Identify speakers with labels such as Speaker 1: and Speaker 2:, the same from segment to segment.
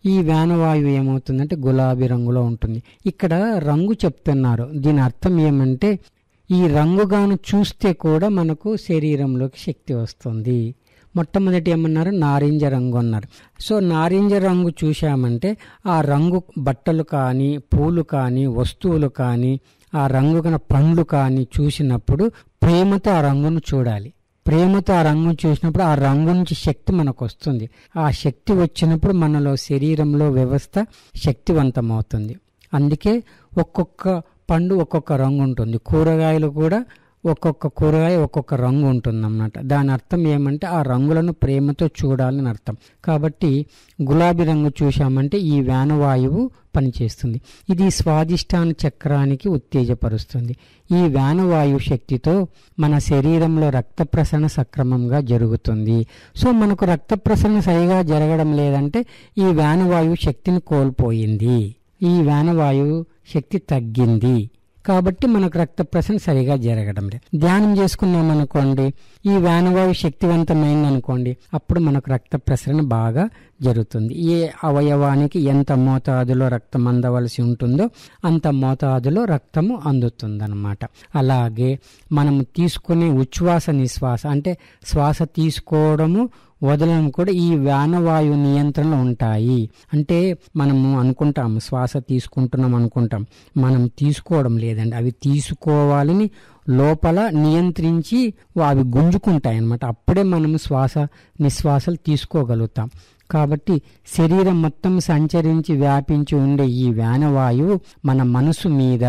Speaker 1: ఈ వ్యానవాయువు ఏమవుతుందంటే గులాబీ రంగులో ఉంటుంది ఇక్కడ రంగు చెప్తున్నారు దీని అర్థం ఏమంటే ఈ రంగుగాను చూస్తే కూడా మనకు శరీరంలోకి శక్తి వస్తుంది మొట్టమొదటి ఏమన్నారు నారింజ రంగు అన్నారు సో నారింజ రంగు చూశామంటే ఆ రంగు బట్టలు కానీ పూలు కానీ వస్తువులు కానీ ఆ రంగు కన పండ్లు కానీ చూసినప్పుడు ప్రేమతో ఆ రంగును చూడాలి ప్రేమతో ఆ రంగును చూసినప్పుడు ఆ రంగు నుంచి శక్తి మనకు వస్తుంది ఆ శక్తి వచ్చినప్పుడు మనలో శరీరంలో వ్యవస్థ శక్తివంతమవుతుంది అందుకే ఒక్కొక్క పండు ఒక్కొక్క రంగు ఉంటుంది కూరగాయలు కూడా ఒక్కొక్క కూరగాయ ఒక్కొక్క రంగు ఉంటుంది అన్నమాట దాని అర్థం ఏమంటే ఆ రంగులను ప్రేమతో చూడాలని అర్థం కాబట్టి గులాబీ రంగు చూశామంటే ఈ వ్యానవాయువు పనిచేస్తుంది ఇది స్వాదిష్టాన చక్రానికి ఉత్తేజపరుస్తుంది ఈ వ్యానవాయువు శక్తితో మన శరీరంలో రక్త ప్రసరణ సక్రమంగా జరుగుతుంది సో మనకు రక్త ప్రసరణ సరిగా జరగడం లేదంటే ఈ వ్యానవాయువు శక్తిని కోల్పోయింది ఈ వ్యానవాయువు శక్తి తగ్గింది కాబట్టి మనకు రక్త ప్రసరణ సరిగా జరగడం లేదు ధ్యానం చేసుకున్నాం అనుకోండి ఈ వ్యానవాయు శక్తివంతమైంది అనుకోండి అప్పుడు మనకు రక్త ప్రసరణ బాగా జరుగుతుంది ఏ అవయవానికి ఎంత మోతాదులో రక్తం అందవలసి ఉంటుందో అంత మోతాదులో రక్తము అందుతుందన్నమాట అలాగే మనము తీసుకునే ఉచ్ఛ్వాస నిశ్వాస అంటే శ్వాస తీసుకోవడము వదలడం కూడా ఈ వ్యానవాయు నియంత్రణలో ఉంటాయి అంటే మనము అనుకుంటాం శ్వాస తీసుకుంటున్నాం అనుకుంటాం మనం తీసుకోవడం లేదండి అవి తీసుకోవాలని లోపల నియంత్రించి అవి గుంజుకుంటాయి అన్నమాట అప్పుడే మనం శ్వాస నిశ్వాసలు తీసుకోగలుగుతాం కాబట్టి శరీరం మొత్తం సంచరించి వ్యాపించి ఉండే ఈ వ్యానవాయువు మన మనసు మీద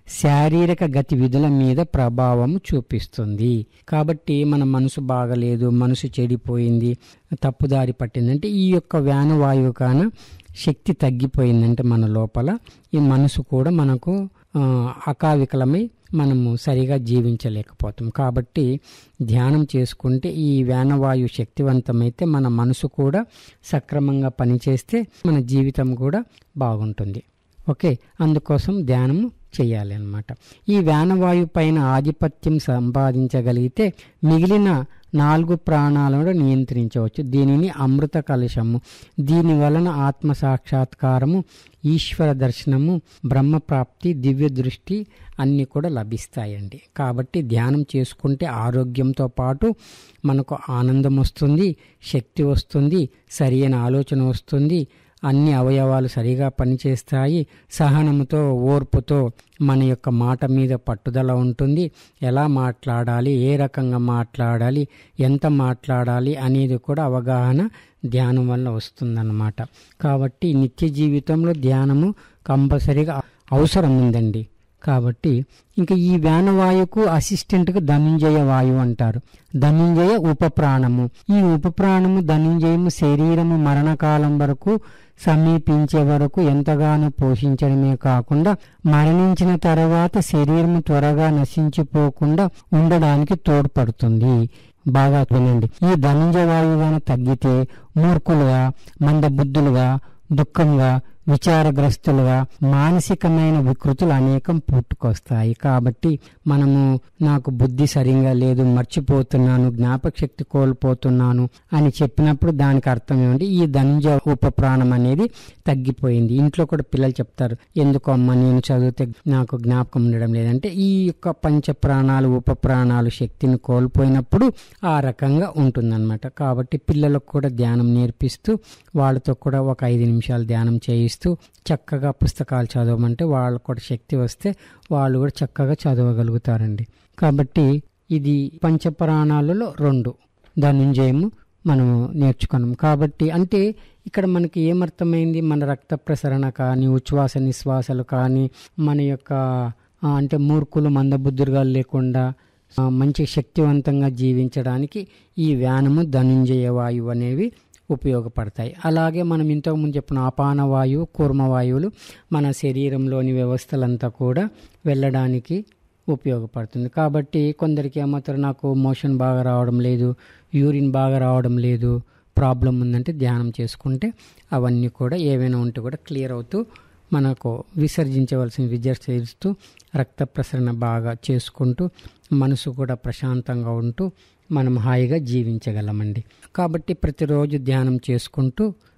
Speaker 1: శారీరక గతివిధుల మీద ప్రభావం చూపిస్తుంది కాబట్టి మన మనసు బాగలేదు మనసు చెడిపోయింది తప్పుదారి పట్టిందంటే ఈ యొక్క వ్యానవాయువు కాన శక్తి తగ్గిపోయిందంటే మన లోపల ఈ మనసు కూడా మనకు అకావికలమై మనము సరిగా జీవించలేకపోతాం కాబట్టి ధ్యానం చేసుకుంటే ఈ వ్యానవాయు శక్తివంతమైతే మన మనసు కూడా సక్రమంగా పనిచేస్తే మన జీవితం కూడా బాగుంటుంది ఓకే అందుకోసం ధ్యానము చేయాలి అన్నమాట ఈ వ్యానవాయు పైన ఆధిపత్యం సంపాదించగలిగితే మిగిలిన నాలుగు ప్రాణాలను నియంత్రించవచ్చు దీనిని అమృత కలశము దీని వలన ఆత్మ సాక్షాత్కారము ఈశ్వర దర్శనము బ్రహ్మప్రాప్తి దివ్య దృష్టి అన్నీ కూడా లభిస్తాయండి కాబట్టి ధ్యానం చేసుకుంటే ఆరోగ్యంతో పాటు మనకు ఆనందం వస్తుంది శక్తి వస్తుంది సరియైన ఆలోచన వస్తుంది అన్ని అవయవాలు సరిగా పనిచేస్తాయి సహనముతో ఓర్పుతో మన యొక్క మాట మీద పట్టుదల ఉంటుంది ఎలా మాట్లాడాలి ఏ రకంగా మాట్లాడాలి ఎంత మాట్లాడాలి అనేది కూడా అవగాహన ధ్యానం వల్ల వస్తుందన్నమాట కాబట్టి నిత్య జీవితంలో ధ్యానము కంపల్సరీగా అవసరం ఉందండి కాబట్టి ఇంకా ఈ వ్యానవాయువుకు అసిస్టెంట్కు ధనుంజయ వాయువు అంటారు ధనుంజయ ఉపప్రాణము ఈ ఉపప్రాణము ధనుంజయము శరీరము మరణకాలం వరకు సమీపించే వరకు ఎంతగానో పోషించడమే కాకుండా మరణించిన తర్వాత శరీరం త్వరగా నశించిపోకుండా ఉండడానికి తోడ్పడుతుంది బాగా వినండి ఈ ధనుంజయ వాయువు తగ్గితే మూర్ఖులుగా మందబుద్ధులుగా దుఃఖంగా విచారగ్రస్తులుగా మానసికమైన వికృతులు అనేకం పుట్టుకొస్తాయి కాబట్టి మనము నాకు బుద్ధి సరిగా లేదు మర్చిపోతున్నాను జ్ఞాపక శక్తి కోల్పోతున్నాను అని చెప్పినప్పుడు దానికి అర్థం ఏమంటే ఈ ధనుజ ఉప ప్రాణం అనేది తగ్గిపోయింది ఇంట్లో కూడా పిల్లలు చెప్తారు ఎందుకు అమ్మ నేను చదివితే నాకు జ్ఞాపకం ఉండడం లేదంటే ఈ యొక్క పంచ ప్రాణాలు ఉప ప్రాణాలు శక్తిని కోల్పోయినప్పుడు ఆ రకంగా ఉంటుందన్నమాట కాబట్టి పిల్లలకు కూడా ధ్యానం నేర్పిస్తూ వాళ్ళతో కూడా ఒక ఐదు నిమిషాలు ధ్యానం చేయిస్తూ చక్కగా పుస్తకాలు చదవమంటే వాళ్ళకు కూడా శక్తి వస్తే వాళ్ళు కూడా చక్కగా చదవగలుగుతారండి కాబట్టి ఇది పంచప్రాణాలలో రెండు ధనుంజయము మనము నేర్చుకున్నాం కాబట్టి అంటే ఇక్కడ మనకి ఏమర్థమైంది మన రక్త ప్రసరణ కానీ ఉచ్ఛ్వాస నిశ్వాసాలు కానీ మన యొక్క అంటే మూర్ఖులు మందబుద్ధులుగా లేకుండా మంచి శక్తివంతంగా జీవించడానికి ఈ వ్యానము ధనుంజయ వాయువు అనేవి ఉపయోగపడతాయి అలాగే మనం ఇంతకుముందు చెప్పిన అపాన వాయువు కూర్మ వాయువులు మన శరీరంలోని వ్యవస్థలంతా కూడా వెళ్ళడానికి ఉపయోగపడుతుంది కాబట్టి కొందరికి ఏమవుతారు నాకు మోషన్ బాగా రావడం లేదు యూరిన్ బాగా రావడం లేదు ప్రాబ్లం ఉందంటే ధ్యానం చేసుకుంటే అవన్నీ కూడా ఏవైనా ఉంటే కూడా క్లియర్ అవుతూ మనకు విసర్జించవలసిన విసర్జిస్తూ రక్త ప్రసరణ బాగా చేసుకుంటూ మనసు కూడా ప్రశాంతంగా ఉంటూ మనం హాయిగా జీవించగలమండి కాబట్టి ప్రతిరోజు ధ్యానం చేసుకుంటూ